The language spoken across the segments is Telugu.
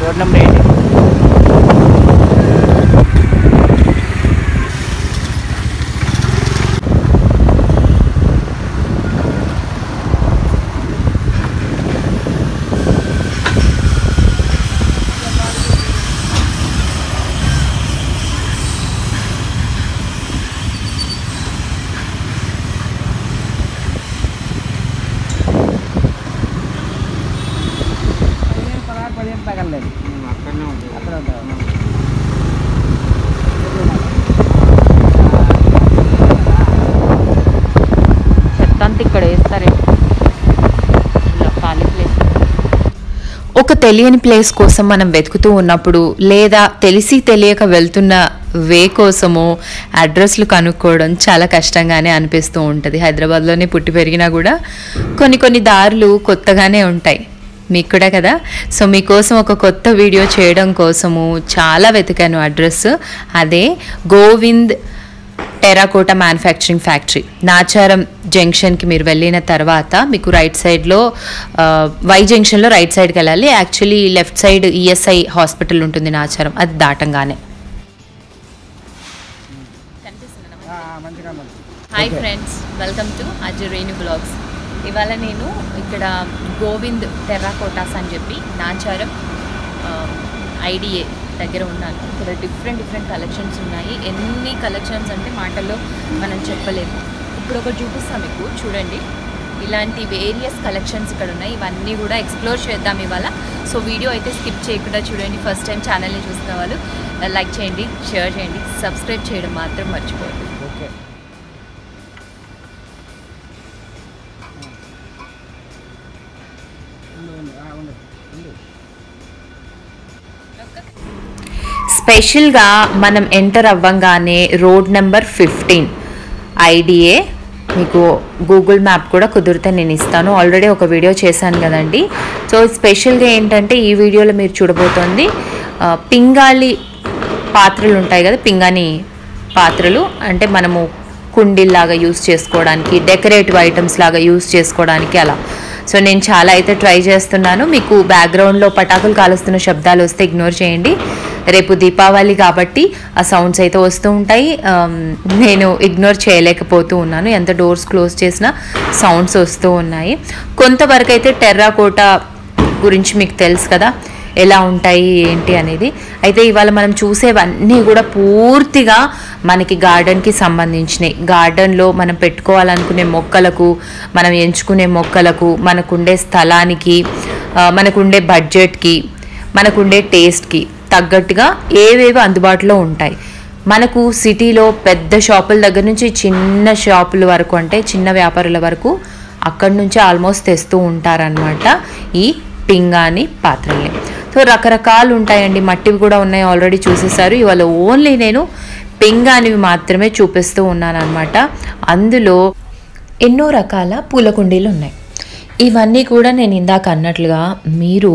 రోడ్ నెంబర్ ఏంటి పదిహేను పదహారు పదిహేను తగలేదు అక్కడనే ఉంటుంది అక్కడ ఉంటాను చెత్త అంతా ఇక్కడ వేస్తారే ఇలా ఖాళీ ప్లేస్ ఒక తెలియని ప్లేస్ కోసం మనం వెతుకుతూ ఉన్నప్పుడు లేదా తెలిసి తెలియక వెళ్తున్న వే కోసము అడ్రస్లు కనుక్కోవడం చాలా కష్టంగానే అనిపిస్తూ ఉంటుంది హైదరాబాద్లోనే పుట్టి పెరిగినా కూడా కొన్ని కొన్ని దారులు కొత్తగానే ఉంటాయి మీకు కూడా కదా సో మీకోసం ఒక కొత్త వీడియో చేయడం కోసము చాలా వెతికాను అడ్రస్ అదే Govind terracotta manufacturing factory Nacharam జంక్షన్కి మీరు వెళ్ళిన తర్వాత మీకు రైట్ సైడ్లో ఆ, వై జంక్షన్లో రైట్ సైడ్కి వెళ్ళాలి actually left side ESI hospital ఉంటుంది నాచారం అది దాటంగానే ఆ, మంచిగా మంచి hi friends welcome to Ajareni blogs ఇవాళ నేను ఇక్కడ గోవింద్ టెర్రాకోటాస్ అని చెప్పి నాచారం ఐడిఏ దగ్గర ఉన్నాను ఇక్కడ డిఫరెంట్ డిఫరెంట్ కలెక్షన్స్ ఉన్నాయి ఎన్ని కలెక్షన్స్ అంటే మాటల్లో మనం చెప్పలేము ఇప్పుడు ఒకటి చూపిస్తాం మీకు చూడండి ఇలాంటి వేరియస్ కలెక్షన్స్ ఇక్కడ ఉన్నాయి ఇవన్నీ కూడా ఎక్స్ప్లోర్ చేద్దాం ఇవాళ సో వీడియో అయితే స్కిప్ చేయకుండా చూడండి ఫస్ట్ టైం ఛానల్ని చూస్తున్న వాళ్ళు లైక్ చేయండి షేర్ చేయండి సబ్స్క్రైబ్ చేయడం మాత్రం మర్చిపోవద్దు ఓకే ఉండు, ఉండు, ఆ, ఉండు, ఉండు. స్పెషల్గా మనం ఎంటర్ అవ్వంగానే రోడ్ నెంబర్ ఫిఫ్టీన్ ఐడిఏ మీకు గూగుల్ మ్యాప్ కూడా కుదిరితే నేను ఇస్తాను ఆల్రెడీ ఒక వీడియో చేశాను కదండి సో స్పెషల్గా ఏంటంటే ఈ వీడియోలో మీరు చూడబోతోంది ఆ, పింగాళి పాత్రలు ఉంటాయి కదా పింగాణి పాత్రలు అంటే మనము కుండీల్లాగా యూస్ చేసుకోవడానికి డెకరేటివ్ ఐటమ్స్ లాగా యూస్ చేసుకోవడానికి అలా సో నేను చాలా అయితే ట్రై చేస్తున్నాను మీకు బ్యాక్గ్రౌండ్లో పటాకులు కాలుస్తున్న శబ్దాలు వస్తే ఇగ్నోర్ చేయండి రేపు దీపావళి కాబట్టి ఆ సౌండ్స్ అయితే వస్తూ ఉంటాయి ఆమ్, నేను ఇగ్నోర్ చేయలేకపోతూ ఉన్నాను ఎంత డోర్స్ క్లోజ్ చేసినా సౌండ్స్ వస్తూ ఉన్నాయి కొంతవరకు అయితే టెర్రాకోటా గురించి మీకు తెలుసు కదా ఎలా ఉంటాయి ఏంటి అనేది అయితే ఇవాళ మనం చూసేవన్నీ కూడా పూర్తిగా మనకి గార్డెన్కి సంబంధించినవి గార్డెన్లో మనం పెట్టుకోవాలనుకునే మొక్కలకు మనం ఎంచుకునే మొక్కలకు మనకుండే స్థలానికి ఆ, మనకుండే బడ్జెట్కి మనకుండే టేస్ట్కి తగ్గట్టుగా ఏవేవి అందుబాటులో ఉంటాయి మనకు సిటీలో పెద్ద షాపుల దగ్గర నుంచి చిన్న షాపుల వరకు అంటే చిన్న వ్యాపారుల వరకు అక్కడి నుంచి ఆల్మోస్ట్ తెస్తూ ఉంటారనమాట ఈ పింగాని పాత్రల్ని సో రకరకాలు ఉంటాయండి మట్టివి కూడా ఉన్నాయి ఆల్రెడీ చూసేసారు ఇవాళ ఓన్లీ నేను పింగానివి మాత్రమే చూపిస్తూ ఉన్నాను అనమాట అందులో ఎన్నో రకాల పూల కుండీలు ఉన్నాయి ఇవన్నీ కూడా నేను ఇందాక అన్నట్లుగా మీరు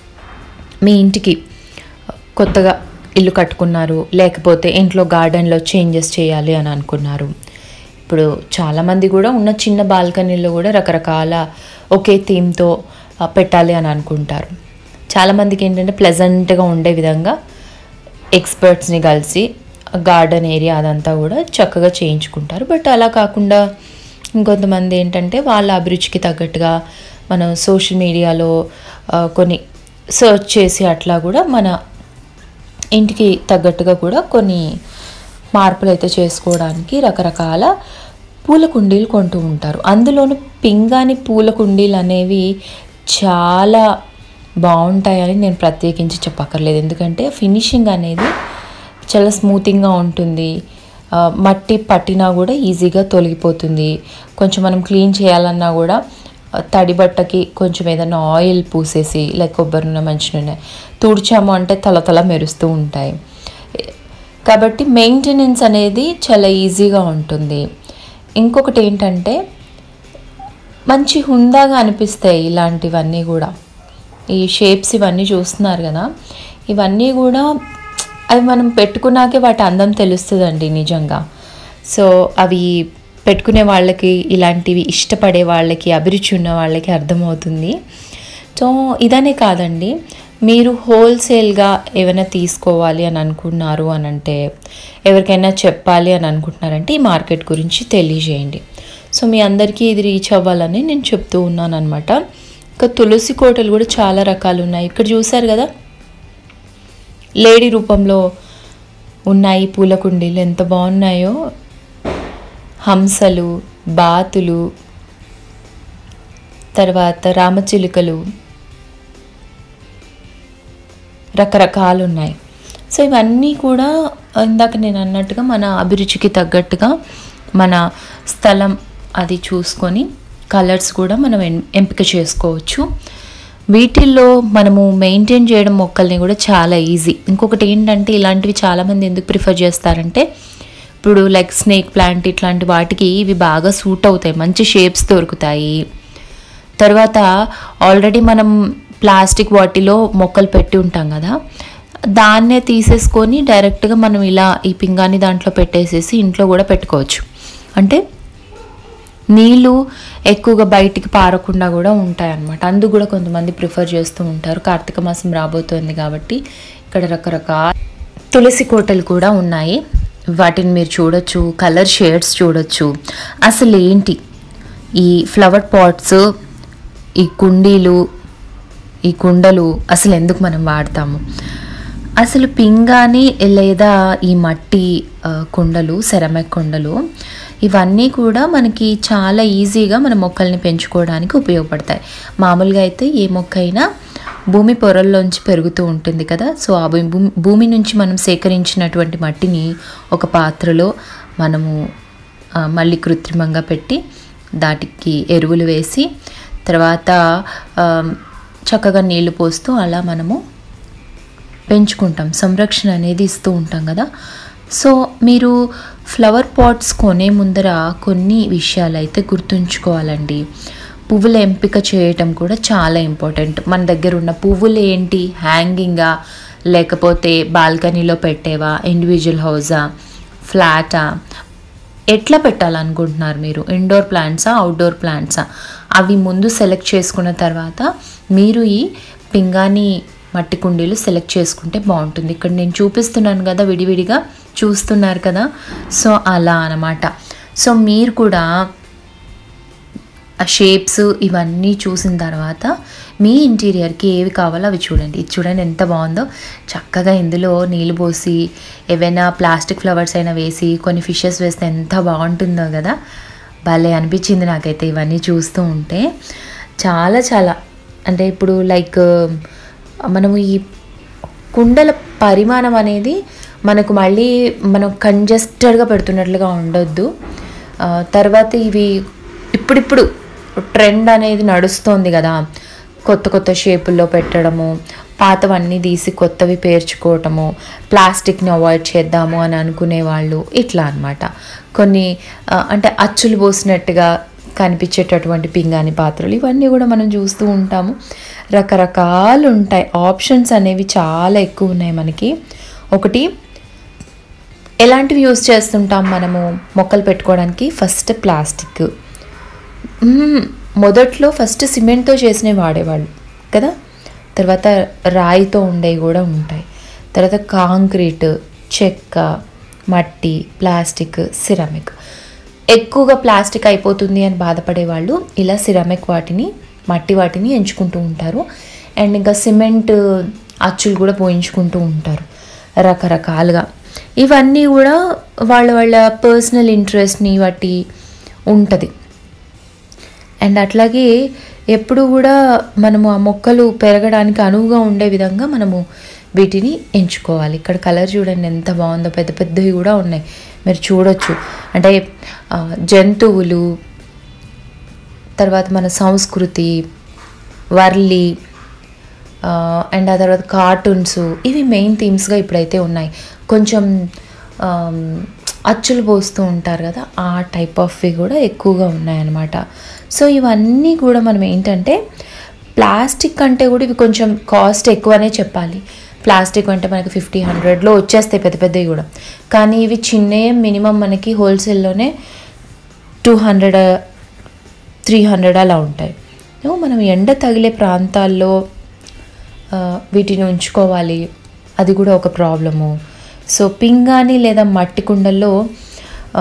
మీ ఇంటికి కొత్తగా ఇల్లు కట్టుకున్నారు లేకపోతే ఇంట్లో గార్డెన్లో చేంజెస్ చేయాలి అని అనుకున్నారు ఇప్పుడు చాలామంది కూడా ఉన్న చిన్న బాల్కనీలో కూడా రకరకాల ఒకే థీమ్తో ఆ, పెట్టాలి అని అనుకుంటారు చాలామందికి ఏంటంటే ప్లెజెంట్గా ఉండే విధంగా ఎక్స్పర్ట్స్ని కలిసి గార్డెన్ ఏరియా అదంతా కూడా చక్కగా చేయించుకుంటారు బట్ అలా కాకుండా ఇంకొంతమంది ఏంటంటే వాళ్ళ అభిరుచికి తగ్గట్టుగా మనం సోషల్ మీడియాలో ఆ, కొన్ని సర్చ్ చేసి అట్లా కూడా మన ఇంటికి తగ్గట్టుగా కూడా కొన్ని మార్పులు అయితే చేసుకోవడానికి రకరకాల పూల కుండీలు కొంటూ ఉంటారు అందులోనూ పింగాని పూల కుండీలు అనేవి చాలా బాగుంటాయని నేను ప్రత్యేకించి చెప్పక్కర్లేదు ఎందుకంటే ఫినిషింగ్ అనేది చాలా స్మూతింగ్గా ఉంటుంది ఆ, మట్టి పట్టినా కూడా ఈజీగా తొలగిపోతుంది కొంచెం మనం క్లీన్ చేయాలన్నా కూడా ఆ, తడి బట్టకి కొంచెం ఏదైనా ఆయిల్ పూసేసి లైక్ కొబ్బరి నూనె మంచి నూనె తుడిచాము అంటే తల తల మెరుస్తూ ఉంటాయి కాబట్టి మెయింటెనెన్స్ అనేది చాలా ఈజీగా ఉంటుంది ఇంకొకటి ఏంటంటే మంచి హుందాగా అనిపిస్తాయి ఇలాంటివన్నీ కూడా ఈ షేప్స్ ఇవన్నీ చూస్తున్నారు కదా ఇవన్నీ కూడా అవి మనం పెట్టుకున్నాకే వాటి అందం తెలుస్తుందండి నిజంగా సో అవి పెట్టుకునే వాళ్ళకి ఇలాంటివి ఇష్టపడే వాళ్ళకి అభిరుచి ఉన్న వాళ్ళకి అర్థమవుతుంది సో ఇదనే కాదండి మీరు హోల్సేల్గా ఏమైనా తీసుకోవాలి అని అనుకున్నారు అని అంటే ఎవరికైనా చెప్పాలి అని అనుకుంటున్నారంటే ఈ మార్కెట్ గురించి తెలియజేయండి సో మీ అందరికీ ఇది రీచ్ అవ్వాలని నేను చెప్తూ ఉన్నాను అనమాట ఇంకా తులసి కోటలు కూడా చాలా రకాలు ఉన్నాయి ఇక్కడ చూసారు కదా లేడీ రూపంలో ఉన్నాయి పూల కుండీలు ఎంత బాగున్నాయో హంసలు బాతులు తర్వాత రామచిలుకలు రకరకాలు ఉన్నాయి సో ఇవన్నీ కూడా ఇందాక నేను అన్నట్టుగా మన అభిరుచికి తగ్గట్టుగా మన స్థలం అది చూసుకొని కలర్స్ కూడా మనం ఎం- ఎంపిక చేసుకోవచ్చు వీటిల్లో మనము మెయింటైన్ చేయడం మొక్కల్ని కూడా చాలా ఈజీ ఇంకొకటి ఏంటంటే ఇలాంటివి చాలామంది ఎందుకు ప్రిఫర్ చేస్తారంటే ఇప్పుడు లైక్ స్నేక్ ప్లాంట్ ఇట్లాంటి వాటికి ఇవి బాగా సూట్ అవుతాయి మంచి షేప్స్ దొరుకుతాయి తర్వాత ఆల్రెడీ మనం ప్లాస్టిక్ వాటిలో మొక్కలు పెట్టి ఉంటాం కదా దాన్నే తీసేసుకొని డైరెక్ట్గా మనం ఇలా ఈ పింగాని దాంట్లో పెట్టేసేసి ఇంట్లో కూడా పెట్టుకోవచ్చు అంటే నీళ్ళు ఎక్కువగా బయటికి పారకుండా కూడా ఉంటాయి అన్నమాట అందుకు కూడా కొంతమంది ప్రిఫర్ చేస్తూ ఉంటారు కార్తీక మాసం రాబోతోంది కాబట్టి ఇక్కడ రకరకాల తులసి కోటలు కూడా ఉన్నాయి వాటిని మీరు చూడొచ్చు కలర్ షేడ్స్ చూడొచ్చు అసలు ఏంటి ఈ ఫ్లవర్ పాట్స్ ఈ కుండీలు ఈ కుండలు అసలు ఎందుకు మనం వాడతాము అసలు పింగాని లేదా ఈ మట్టి ఆ, కుండలు సెరమిక్ కుండలు ఇవన్నీ కూడా మనకి చాలా ఈజీగా మన మొక్కల్ని పెంచుకోవడానికి ఉపయోగపడతాయి మామూలుగా అయితే ఏ మొక్క అయినా భూమి పొరల్లోంచి పెరుగుతూ ఉంటుంది కదా సో ఆ భూమి భూమి- భూమి నుంచి మనం సేకరించినటువంటి మట్టిని ఒక పాత్రలో మనము ఆ, మళ్ళీ కృత్రిమంగా పెట్టి దాటికి ఎరువులు వేసి తర్వాత ఆ, చక్కగా నీళ్లు పోస్తూ అలా మనము పెంచుకుంటాం సంరక్షణ అనేది ఇస్తూ ఉంటాం కదా సో మీరు ఫ్లవర్ పాట్స్ కొనే ముందర కొన్ని విషయాలు అయితే గుర్తుంచుకోవాలండి పువ్వుల ఎంపిక చేయటం కూడా చాలా ఇంపార్టెంట్ మన దగ్గర ఉన్న పువ్వులు ఏంటి హ్యాంగింగా లేకపోతే బాల్కనీలో పెట్టేవా ఇండివిజువల్ హౌజా ఫ్లాటా ఎట్లా పెట్టాలనుకుంటున్నారు మీరు ఇండోర్ ప్లాంట్సా అవుట్డోర్ ప్లాంట్సా అవి ముందు సెలెక్ట్ చేసుకున్న తర్వాత మీరు ఈ పింగాణి మట్టి కుండీలు సెలెక్ట్ చేసుకుంటే బాగుంటుంది ఇక్కడ నేను చూపిస్తున్నాను కదా విడివిడిగా చూస్తున్నారు కదా సో అలా అన్నమాట సో మీరు కూడా ఆ షేప్స్ ఇవన్నీ చూసిన తర్వాత మీ ఇంటీరియర్కి ఏవి కావాలో అవి చూడండి ఇది చూడండి ఎంత బాగుందో చక్కగా ఇందులో నీళ్ళు పోసి ఏవైనా ప్లాస్టిక్ ఫ్లవర్స్ అయినా వేసి కొన్ని ఫిషెస్ వేస్తే ఎంత బాగుంటుందో కదా భలే అనిపించింది నాకైతే ఇవన్నీ చూస్తూ ఉంటే చాలా చాలా అంటే ఇప్పుడు లైక్ మనము ఈ కుండల పరిమాణం అనేది మనకు మళ్ళీ మనం కంజెస్టెడ్గా పెడుతున్నట్లుగా ఉండొద్దు ఆ, తర్వాత ఇవి ఇప్పుడిప్పుడు ట్రెండ్ అనేది నడుస్తోంది కదా కొత్త కొత్త షేపుల్లో పెట్టడము పాతవన్నీ తీసి కొత్తవి పేర్చుకోవటము ప్లాస్టిక్ని అవాయిడ్ చేద్దాము అని అనుకునే వాళ్ళు ఇట్లా అన్నమాట కొన్ని ఆ, అంటే అచ్చులు పోసినట్టుగా కనిపించేటటువంటి పింగాని పాత్రలు ఇవన్నీ కూడా మనం చూస్తూ ఉంటాము రకరకాలు ఉంటాయి ఆప్షన్స్ అనేవి చాలా ఎక్కువ ఉన్నాయి మనకి ఒకటి ఎలాంటివి యూస్ చేస్తుంటాం మనము మొక్కలు పెట్టుకోవడానికి ఫస్ట్ ప్లాస్టిక్ మ్మ్. మొదట్లో ఫస్ట్ సిమెంట్తో చేసినవి వాడేవాళ్ళు కదా తర్వాత రాయితో ఉండేవి కూడా ఉంటాయి తర్వాత కాంక్రీట్ చెక్క మట్టి ప్లాస్టిక్ సిరమిక్ ఎక్కువగా ప్లాస్టిక్ అయిపోతుంది అని బాధపడే వాళ్ళు ఇలా సిరమిక్ వాటిని మట్టి వాటిని ఎంచుకుంటూ ఉంటారు అండ్ ఇంకా సిమెంట్ అచ్చులు కూడా పోయించుకుంటూ ఉంటారు రకరకాలుగా ఇవన్నీ కూడా వాళ్ళ వాళ్ళ పర్సనల్ ఇంట్రెస్ట్ని బట్టి ఉంటుంది అండ్ అట్లాగే ఎప్పుడు కూడా మనము ఆ మొక్కలు పెరగడానికి అనువుగా ఉండే విధంగా మనము వీటిని ఎంచుకోవాలి ఇక్కడ కలర్ చూడండి ఎంత బాగుందో పెద్ద పెద్దవి కూడా ఉన్నాయి మీరు చూడొచ్చు అంటే ఆ, జంతువులు తర్వాత మన సంస్కృతి వర్లి ఆ, అండ్ ఆ తర్వాత కార్టూన్స్ ఇవి మెయిన్ థీమ్స్గా ఇప్పుడైతే ఉన్నాయి కొంచెం ఆమ్, అచ్చులు పోస్తూ ఉంటారు కదా ఆ టైప్ ఆఫ్వి కూడా ఎక్కువగా ఉన్నాయన్నమాట సో ఇవన్నీ కూడా మనం ఏంటంటే ప్లాస్టిక్ కంటే కూడా ఇవి కొంచెం కాస్ట్ ఎక్కువనే చెప్పాలి ప్లాస్టిక్ అంటే మనకి ఫిఫ్టీ హండ్రెడ్లో వచ్చేస్తాయి పెద్ద పెద్దవి కూడా కానీ ఇవి చిన్నవి మినిమం మనకి హోల్సేల్లోనే టూ హండ్రెడ్ త్రీ హండ్రెడ్ అలా ఉంటాయి ఏమో మనం ఎండ తగిలే ప్రాంతాల్లో ఆ, వీటిని ఉంచుకోవాలి అది కూడా ఒక ప్రాబ్లము సో పింగాణి లేదా మట్టి కుండల్లో ఆ,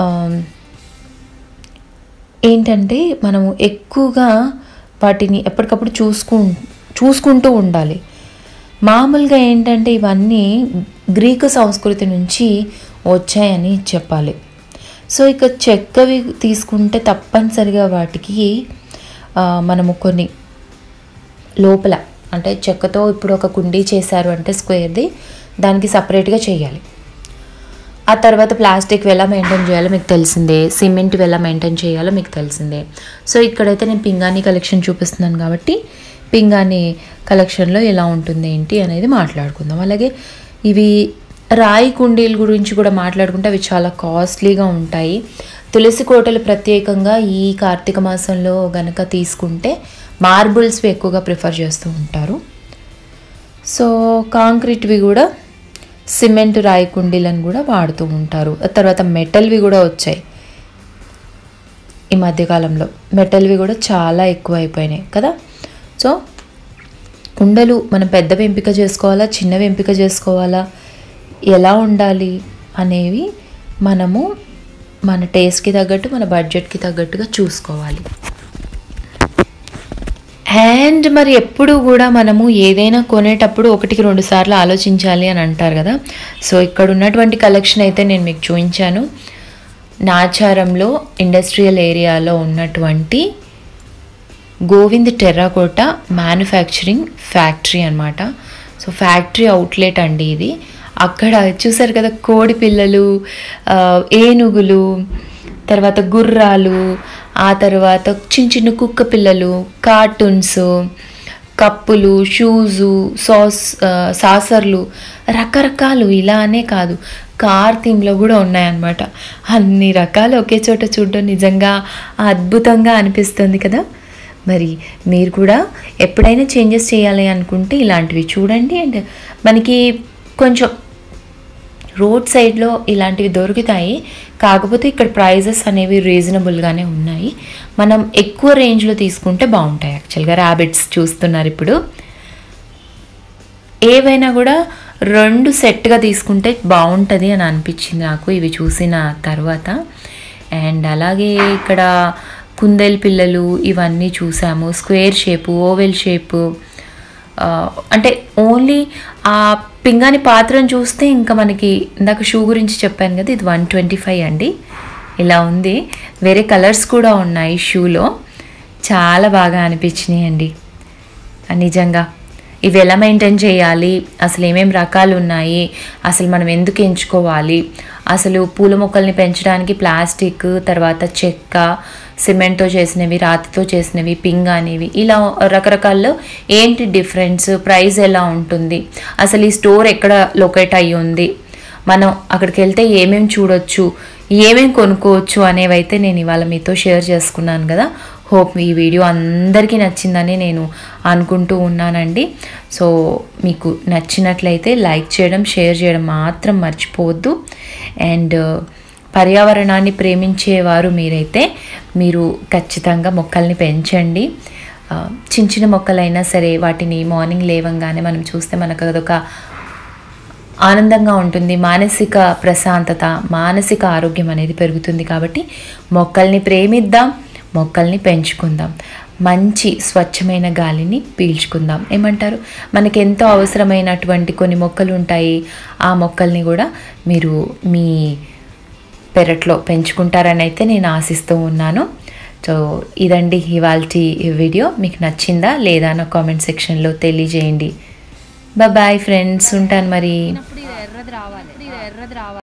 ఏంటంటే మనము ఎక్కువగా వాటిని ఎప్పటికప్పుడు చూసుకు చూసుకుంటూ ఉండాలి మామూలుగా ఏంటంటే ఇవన్నీ గ్రీకు సంస్కృతి నుంచి వచ్చాయని చెప్పాలి సో ఇక చెక్కవి తీసుకుంటే తప్పనిసరిగా వాటికి ఆ, మనము కొన్ని లోపల అంటే చెక్కతో ఇప్పుడు ఒక కుండీ చేశారు అంటే స్క్వేర్ది దానికి సపరేట్గా చేయాలి ఆ తర్వాత ప్లాస్టిక్ ఎలా మెయింటైన్ చేయాలో మీకు తెలిసిందే సిమెంట్ ఎలా మెయింటైన్ చేయాలో మీకు తెలిసిందే సో ఇక్కడైతే నేను పింగాణి కలెక్షన్ చూపిస్తున్నాను కాబట్టి పింగాణి కలెక్షన్లో ఎలా ఉంటుంది ఏంటి అనేది మాట్లాడుకుందాం అలాగే ఇవి రాయి కుండీల గురించి కూడా మాట్లాడుకుంటే అవి చాలా కాస్ట్లీగా ఉంటాయి తులసి కోటలు ప్రత్యేకంగా ఈ కార్తీక మాసంలో గనక తీసుకుంటే మార్బుల్స్వి ఎక్కువగా ప్రిఫర్ చేస్తూ ఉంటారు సో కాంక్రీట్వి కూడా సిమెంట్ రాయి కుండీలను కూడా వాడుతూ ఉంటారు ఆ తర్వాత మెటల్వి కూడా వచ్చాయి ఈ మధ్యకాలంలో మెటల్వి కూడా చాలా ఎక్కువ అయిపోయినాయి కదా సో కుండలు మనం పెద్దవి ఎంపిక చేసుకోవాలా చిన్నవి ఎంపిక చేసుకోవాలా ఎలా ఉండాలి అనేవి మనము మన టేస్ట్కి తగ్గట్టు మన బడ్జెట్కి తగ్గట్టుగా చూసుకోవాలి అండ్ మరి ఎప్పుడు కూడా మనము ఏదైనా కొనేటప్పుడు ఒకటికి రెండు సార్లు ఆలోచించాలి అని అంటారు కదా సో ఇక్కడ ఉన్నటువంటి కలెక్షన్ అయితే నేను మీకు చూపించాను నాచారంలో ఇండస్ట్రియల్ ఏరియాలో ఉన్నటువంటి గోవింద్ టెర్రాకోట మ్యానుఫ్యాక్చరింగ్ ఫ్యాక్టరీ అనమాట సో ఫ్యాక్టరీ అవుట్లెట్ అండి ఇది అక్కడ చూసారు కదా కోడి పిల్లలు ఆ, ఏనుగులు తర్వాత గుర్రాలు ఆ తర్వాత చిన్న చిన్న కుక్క పిల్లలు కార్టూన్స్ కప్పులు షూజు సాస్ ఆ, సాసర్లు రకరకాలు ఇలానే కాదు కార్ థీమ్లో కూడా ఉన్నాయన్నమాట అన్ని రకాలు ఒకే చోట చూడడం నిజంగా అద్భుతంగా అనిపిస్తుంది కదా మరి మీరు కూడా ఎప్పుడైనా చేంజెస్ చేయాలి అనుకుంటే ఇలాంటివి చూడండి అండ్ మనకి కొంచెం రోడ్ సైడ్లో ఇలాంటివి దొరుకుతాయి కాకపోతే ఇక్కడ ప్రైజెస్ అనేవి రీజనబుల్గానే ఉన్నాయి మనం ఎక్కువ రేంజ్లో తీసుకుంటే బాగుంటాయి యాక్చువల్గా ర్యాబిట్స్ చూస్తున్నారు ఇప్పుడు ఏవైనా కూడా రెండు సెట్గా తీసుకుంటే బాగుంటుంది అని అనిపించింది నాకు ఇవి చూసిన తర్వాత అండ్ అలాగే ఇక్కడ కుందేలు పిల్లలు ఇవన్నీ చూసాము స్క్వేర్ షేపు ఓవెల్ షేపు ఆ, అంటే ఓన్లీ ఆ పింగాని పాత్రను చూస్తే ఇంకా మనకి ఇందాక షూ గురించి చెప్పాను కదా ఇది వన్ ట్వంటీ ఫైవ్ అండి ఇలా ఉంది వేరే కలర్స్ కూడా ఉన్నాయి షూలో చాలా బాగా అనిపించినాయి అండి ఆ, నిజంగా ఇవి ఎలా మెయింటైన్ చేయాలి అసలు ఏమేమి రకాలు ఉన్నాయి అసలు మనం ఎందుకు ఎంచుకోవాలి అసలు పూల మొక్కల్ని పెంచడానికి ప్లాస్టిక్ తర్వాత చెక్క సిమెంట్తో చేసినవి రాతితో చేసినవి పింగ్ అనేవి ఇలా రకరకాల్లో ఏంటి డిఫరెన్స్ ప్రైస్ ఎలా ఉంటుంది అసలు ఈ స్టోర్ ఎక్కడ లొకేట్ అయ్యి ఉంది మనం అక్కడికి వెళ్తే ఏమేమి చూడొచ్చు ఏమేమి కొనుక్కోవచ్చు అనేవైతే నేను ఇవాళ మీతో షేర్ చేసుకున్నాను కదా హోప్ ఈ వీడియో అందరికీ నచ్చిందని నేను అనుకుంటూ ఉన్నానండి సో మీకు నచ్చినట్లయితే లైక్ చేయడం షేర్ చేయడం మాత్రం మర్చిపోవద్దు అండ్ పర్యావరణాన్ని ప్రేమించేవారు మీరైతే మీరు ఖచ్చితంగా మొక్కల్ని పెంచండి ఆ, చిన్న చిన్న మొక్కలైనా సరే వాటిని మార్నింగ్ లేవంగానే మనం చూస్తే మనకు అదొక ఆనందంగా ఉంటుంది మానసిక ప్రశాంతత మానసిక ఆరోగ్యం అనేది పెరుగుతుంది కాబట్టి మొక్కల్ని ప్రేమిద్దాం మొక్కల్ని పెంచుకుందాం మంచి స్వచ్ఛమైన గాలిని పీల్చుకుందాం ఏమంటారు మనకి ఎంతో అవసరమైనటువంటి కొన్ని మొక్కలు ఉంటాయి ఆ మొక్కల్ని కూడా మీరు మీ పెరట్లో పెంచుకుంటారని అయితే నేను ఆశిస్తూ ఉన్నాను సో ఇదండి ఇవాళ వీడియో మీకు నచ్చిందా లేదా నా కామెంట్ సెక్షన్లో తెలియజేయండి బాయ్ ఫ్రెండ్స్ ఉంటాను మరి ఇప్పుడు ఇది ఎర్రది రావాలి ఇది ఎర్రది రావాలి